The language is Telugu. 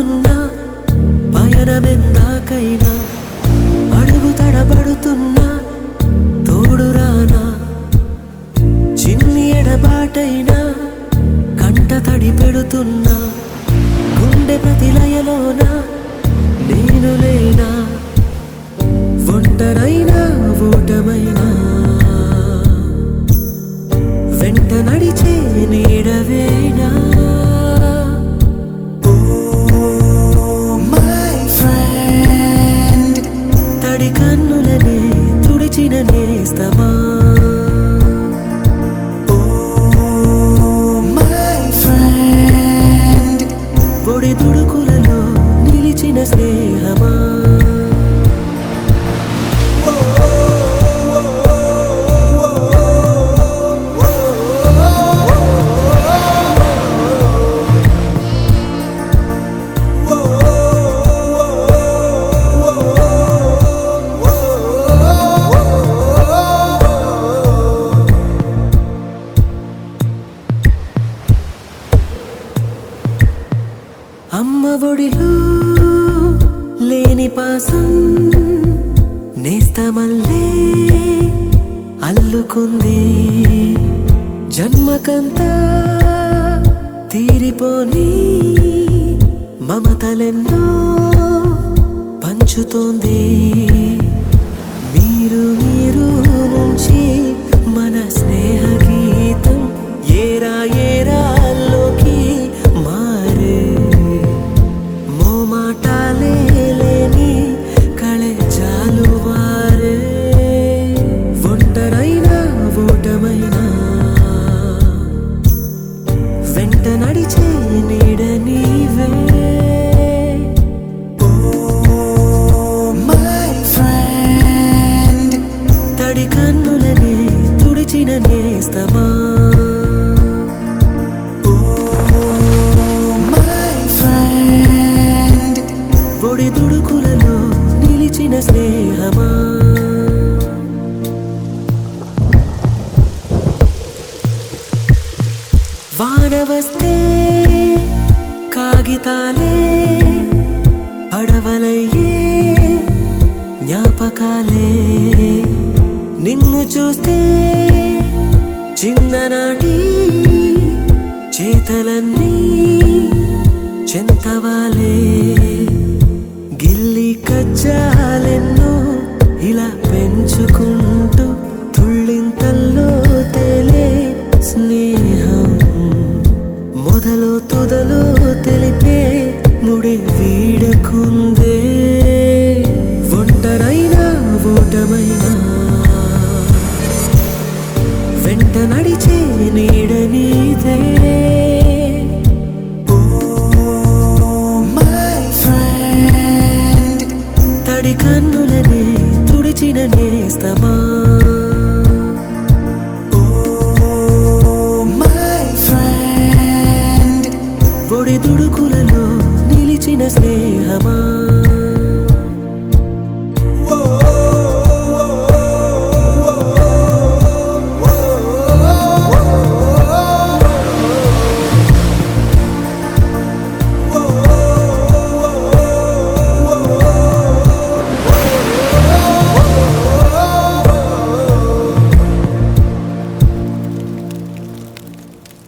పడుతున్నా పయనమెందాకైనా అడుగు తడబడుతున్నా తోడురానా చిన్ని ఎడబాటైనా కంట తడి పెడుతున్నా గుండె ప్రతిలయలోన నేను లేనా ఒంటరైనా ఓటమైనా వెంట నడిచే నీడవేనా my friend. తడి కన్నులనే తుడిచిన నేస్తమా Oh, my friend. పొడి తుడుకులలో నిలిచిన స్నేహమా అమ్మ ఒడిలో లేని పాసం నేస్తమల్లే అల్లుకుంది జన్మకంతా తీరిపోని మమతలెన్నో పంచుతోంది మీరు మీరు నుంచి మన స్నేహ గీతం ఏరా ఏరాల్లోకి మారే మోమాటాలే లేని కళే చాలు వారే ఒంటరైనా ఓటమైనా వెంట నడిచే నీడ నీవే Oh, my friend. తడి కన్నులనే తుడిచిన నేస్తమా Oh, my friend. ఒడి దుడుకులలో నిలిచిన స్నేహమా వాన వస్తే కాగితాలే అడవలయ్యే జ్ఞాపకాలే నిన్ను చూస్తే చిన్ననాటి చేతలన్నీ చెంతవాలే గిల్లి కజ్జాలెన్నో ఇలా పెంచుకుంటూ తుళ్ళింతల్లో తేలే స్నేహం మొదలు తొదలు తెలిపే ముడి వీడకుందే ఒంటరైనా ఓటమైనా వెంట నడిచే నీడ నీదే Oh, my friend. తడి కన్నులనే తుడిచిన నేస్తమా Oh, my friend. ఒడి దుడుకులలో నిలిచిన స్నేహమా